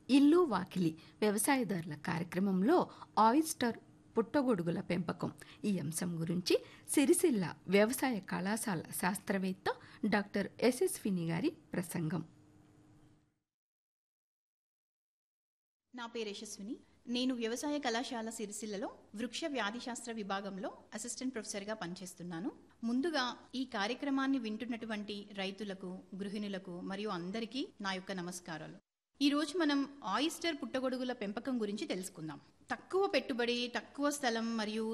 ఇల్లు వాకిలి వ్యవసాయదారుల కార్యక్రమంలో ఆయిస్టర్ పుట్టగొడుగుల పెంపకం ఈ అంశం గురించి సిరిసిల్ల వ్యవసాయ కళాశాల శాస్త్రవేత్త డాక్టర్ ఎస్ఎస్విని గారి ప్రసంగం నా పేరు యశస్విని నేను వ్యవసాయ కళాశాల సిరిసిల్లలో వృక్ష వ్యాధిశాస్త్ర విభాగంలో అసిస్టెంట్ ప్రొఫెసర్గా పనిచేస్తున్నాను ముందుగా ఈ కార్యక్రమాన్ని వింటున్నటువంటి రైతులకు గృహిణులకు మరియు అందరికీ నా యొక్క నమస్కారాలు ఈ రోజు మనం ఆయిస్టర్ పుట్టగొడుగుల పెంపకం గురించి తెలుసుకుందాం తక్కువ పెట్టుబడి తక్కువ స్థలం మరియు